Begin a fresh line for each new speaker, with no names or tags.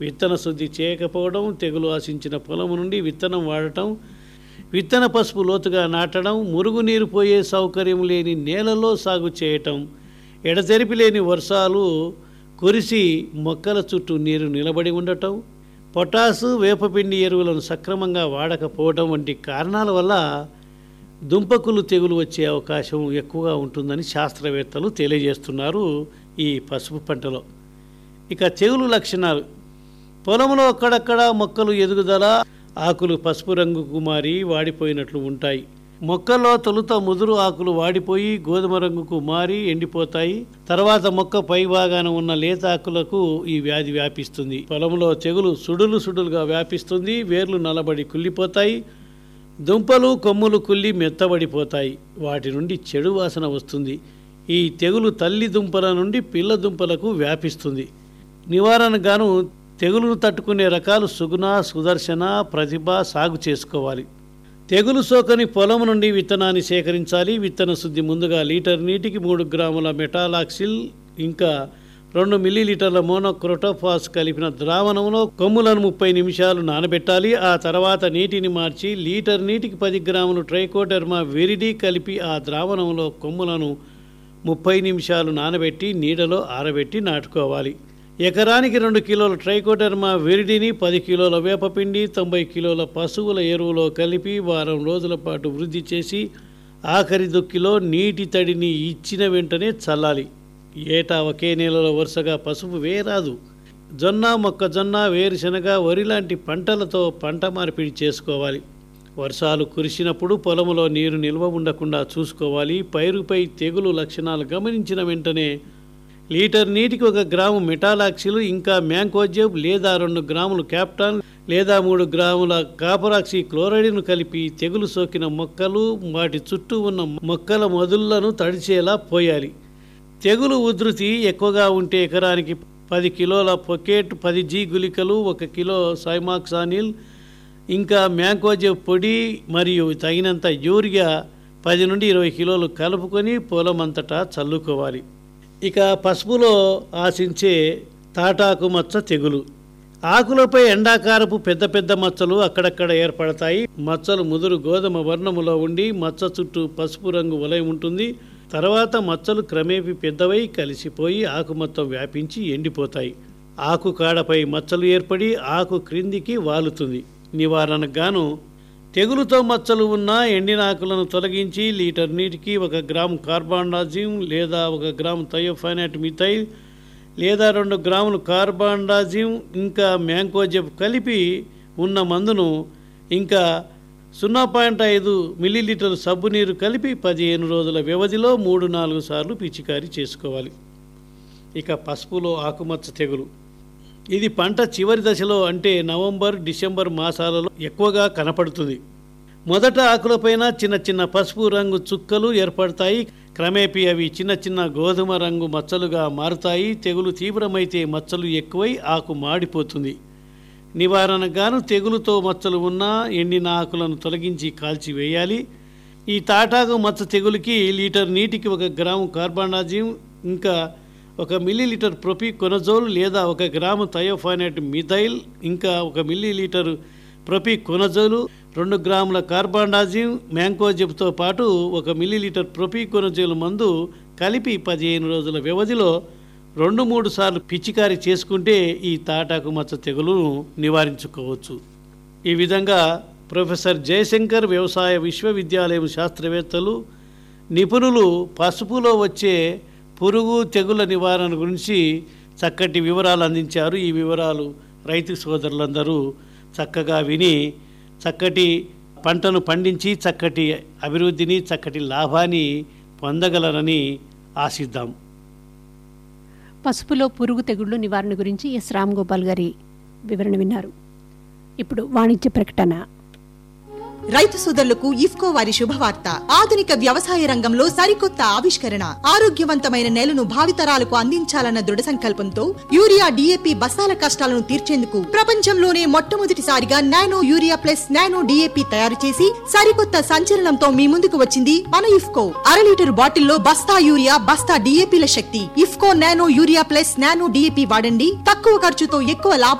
విత్తన శుద్ధి చేయకపోవడం తెగులు ఆశించిన పొలం నుండి విత్తనం వాడటం విత్తన పసుపు లోతుగా నాటడం మురుగునీరు పోయే సౌకర్యం లేని నేలలో సాగు చేయటం ఎడతెరిపి లేని వర్షాలు కురిసి మొక్కల చుట్టూ నీరు నిలబడి ఉండటం పొటాసు వేపపిండి ఎరువులను సక్రమంగా వాడకపోవడం వంటి కారణాల వల్ల దుంపకులు తెగులు వచ్చే అవకాశం ఎక్కువగా ఉంటుందని శాస్త్రవేత్తలు తెలియజేస్తున్నారు ఈ పసుపు పంటలో ఇక తెగులు లక్షణాలు పొలంలో అక్కడక్కడ మొక్కలు ఎదుగుదల ఆకులు పసుపు రంగుకు మారి వాడిపోయినట్లు ఉంటాయి మొక్కల్లో తొలుత ముదురు ఆకులు వాడిపోయి గోధుమ రంగుకు మారి ఎండిపోతాయి తర్వాత మొక్క పై భాగాన ఉన్న లేత ఆకులకు ఈ వ్యాధి వ్యాపిస్తుంది పొలంలో తెగులు సుడులు సుడులుగా వ్యాపిస్తుంది వేర్లు నలబడి కుళ్ళిపోతాయి దుంపలు కొమ్ములు కుళ్ళి మెత్తబడిపోతాయి వాటి నుండి చెడు వాసన వస్తుంది ఈ తెగులు తల్లి దుంపల నుండి పిల్ల దుంపలకు వ్యాపిస్తుంది నివారణకు గాను తెగులును తట్టుకునే రకాలు సుగుణ సుదర్శన ప్రతిభ సాగు చేసుకోవాలి తెగులు సోకని పొలం నుండి విత్తనాన్ని సేకరించాలి విత్తన శుద్ధి ముందుగా లీటర్ నీటికి మూడు గ్రాముల మెటాలాక్సిల్ ఇంకా రెండు మిల్లీలీటర్ల మోనోక్రోటోఫాస్ కలిపిన ద్రావణంలో కొమ్ములను ముప్పై నిమిషాలు నానబెట్టాలి ఆ తర్వాత నీటిని మార్చి లీటర్ నీటికి పది గ్రాములు ట్రైకోడెర్మా విరిడి కలిపి ఆ ద్రావణంలో కొమ్ములను ముప్పై నిమిషాలు నానబెట్టి నీడలో ఆరబెట్టి నాటుకోవాలి ఎకరానికి రెండు కిలోల ట్రైకోడెర్మా విరిడిని పది కిలోల వేపపిండి తొంభై కిలోల పశువుల ఎరువులో కలిపి వారం రోజుల పాటు వృద్ధి చేసి ఆఖరి దుక్కిలో నీటి తడిని ఇచ్చిన వెంటనే చల్లాలి ఏటా ఒకే నెలలో వరుసగా పసుపు వేయరాదు జొన్న మొక్కజొన్న వేరుశనగ వరి లాంటి పంటలతో పంట మార్పిడి చేసుకోవాలి వర్షాలు కురిసినప్పుడు పొలంలో నీరు నిల్వ ఉండకుండా చూసుకోవాలి పైరుపై తెగులు లక్షణాలు గమనించిన వెంటనే లీటర్ నీటికి ఒక గ్రాము మెటాలాక్సిలు ఇంకా మ్యాంకోజెబ్ లేదా రెండు గ్రాములు క్యాప్టాన్ లేదా మూడు గ్రాముల కాపరాక్సి క్లోరైడ్ను కలిపి తెగులు సోకిన మొక్కలు వాటి చుట్టూ ఉన్న మొక్కల మొదుళ్లను తడిచేలా పోయాలి తెగులు ఉధృతి ఎక్కువగా ఉంటే ఎకరానికి పది కిలోల పొకెట్ పది జీ గుళికలు ఒక కిలో సైమాక్సానిల్ ఇంకా మ్యాంకోజెబ్ పొడి మరియు తగినంత యూరియా పది నుండి ఇరవై కిలోలు కలుపుకొని పొలం అంతటా చల్లుకోవాలి ఇక పసుపులో ఆశించే తాటాకు మచ్చ తెగులు ఆకులపై ఎండాకారపు పెద్ద పెద్ద మచ్చలు అక్కడక్కడ ఏర్పడతాయి మచ్చలు ముదురు గోధుమ వర్ణములో ఉండి మచ్చ చుట్టూ పసుపు రంగు వలయం ఉంటుంది తర్వాత మచ్చలు క్రమేపీ పెద్దవై కలిసిపోయి ఆకు మొత్తం వ్యాపించి ఎండిపోతాయి ఆకు కాడపై మచ్చలు ఏర్పడి ఆకు క్రిందికి వాలుతుంది నివారణకు గాను తెగులుతో మచ్చలు ఉన్న ఎండిన ఆకులను తొలగించి లీటర్ నీటికి ఒక గ్రాము కార్బాండాజిమ్ లేదా ఒక గ్రాము థయోఫైనట్ మిథైల్ లేదా రెండు గ్రాములు కార్బాండాజిమ్ ఇంకా మ్యాంకోజెబ్ కలిపి ఉన్న మందును ఇంకా సున్నా పాయింట్ ఐదు మిల్లీలీటర్ సబ్బు నీరు కలిపి పదిహేను రోజుల వ్యవధిలో మూడు నాలుగు సార్లు పిచికారీ చేసుకోవాలి ఇక పసుపులో ఆకుమచ్చ తెగులు ఇది పంట చివరి దశలో అంటే నవంబర్ డిసెంబర్ మాసాలలో ఎక్కువగా కనపడుతుంది మొదట ఆకులపైన చిన్న చిన్న పసుపు రంగు చుక్కలు ఏర్పడతాయి క్రమేపీ అవి చిన్న చిన్న గోధుమ రంగు మచ్చలుగా మారుతాయి తెగులు తీవ్రమైతే మచ్చలు ఎక్కువై ఆకు మాడిపోతుంది నివారణకు గాను తెగులుతో మచ్చలు ఉన్న ఎండిన ఆకులను తొలగించి కాల్చివేయాలి ఈ తాటాకు మచ్చ తెగులుకి లీటర్ నీటికి ఒక గ్రాము కార్బానాజిమ్ ఇంకా ఒక మిల్లీలీటర్ ప్రొపికొనజోల్ లేదా ఒక గ్రాము థయోఫైనైట్ మిథైల్ ఇంకా ఒక మిల్లీలీటర్ ప్రొపికొనజోలు రెండు గ్రాముల కార్బాండాజిమ్ మ్యాంకోజిబ్తో పాటు ఒక మిల్లీలీటర్ ప్రొపికొనజోల్ మందు కలిపి పదిహేను రోజుల వ్యవధిలో రెండు మూడు సార్లు పిచికారీ చేసుకుంటే ఈ తాటాకు మచ్చ తెగులును నివారించుకోవచ్చు ఈ విధంగా ప్రొఫెసర్ జయశంకర్ వ్యవసాయ విశ్వవిద్యాలయం శాస్త్రవేత్తలు నిపుణులు పసుపులో వచ్చే పురుగు తెగుల నివారణ గురించి చక్కటి వివరాలు అందించారు ఈ వివరాలు రైతు సోదరులందరూ చక్కగా విని చక్కటి పంటను పండించి చక్కటి అభివృద్ధిని చక్కటి లాభాన్ని పొందగలరని ఆశిద్దాం
పసుపులో పురుగు తెగుళ్ళు నివారణ గురించి ఎస్ రామ్ గోపాల్ గారి వివరణ విన్నారు ఇప్పుడు వాణిజ్య ప్రకటన
రైతు సోదరులకు ఇఫ్కో వారి శుభవార్త ఆధునిక వ్యవసాయ రంగంలో సరికొత్త ఆవిష్కరణ ఆరోగ్యవంతమైన నేలను భావితరాలకు అందించాలన్న దృఢ సంకల్పంతో యూరియా డిఏపి బస్తాల కష్టాలను తీర్చేందుకు ప్రపంచంలోనే మొట్టమొదటిసారిగా nano urea plus nano DAP తయారు చేసి సరికొత్త సంచలనంతో మీ ముందుకు వచ్చింది మన ఇఫ్కో అర లీటర్ బాటిల్లో బస్తా యూరియా బస్తా డిఏపిల శక్తి IFFCO nano urea plus nano DAP వాడండి తక్కువ ఖర్చుతో ఎక్కువ లాభం